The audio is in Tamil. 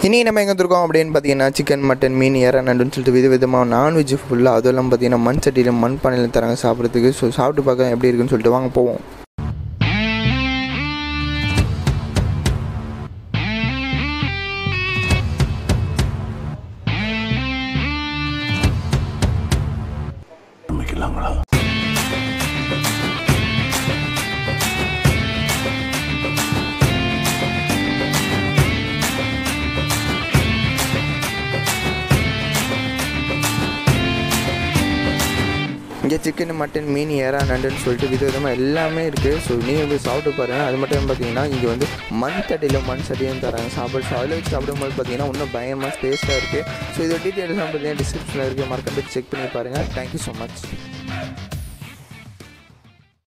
இனி நம்ம எங்கே இருக்கோம் அப்படின்னு பார்த்தீங்கன்னா சிக்கன் மட்டன் மீன் இறா நண்டுன்னு சொல்லிட்டு வித விதமாக நான்வெஜ் ஃபுல்லாக அதெல்லாம் பார்த்தீங்கன்னா மண் சட்டியில் மண் பானையில் தராங்க சாப்பிட்றதுக்கு ஸோ சாப்பிட்டு பார்க்க எப்படி இருக்குன்னு சொல்லிட்டு வாங்க போவோம் இங்கே சிக்கன் மட்டன் மீன் ஏறா நண்டுன்னு சொல்லிட்டு வித விதமாக எல்லாமே இருக்குது ஸோ நீங்கள் போய் சாப்பிட்டு பாருங்கள் அது மட்டும் பார்த்தீங்கன்னா இங்கே வந்து மண் தட்டியில் மண் சட்டியும் தராங்க சாப்பாடு ஸோ அதில் வச்சு சாப்பிடும்போது பார்த்தீங்கன்னா இன்னும் பயங்கரமாக டேஸ்ட்டாக இருக்குது ஸோ இதோட டீட்டெயில்ஸ்லாம் பார்த்தீங்கன்னா டிஸ்கிரிப்ஷனில் இருக்குது மறக்காம செக் பண்ணி பாருங்கள் தேங்க்யூ ஸோ மச்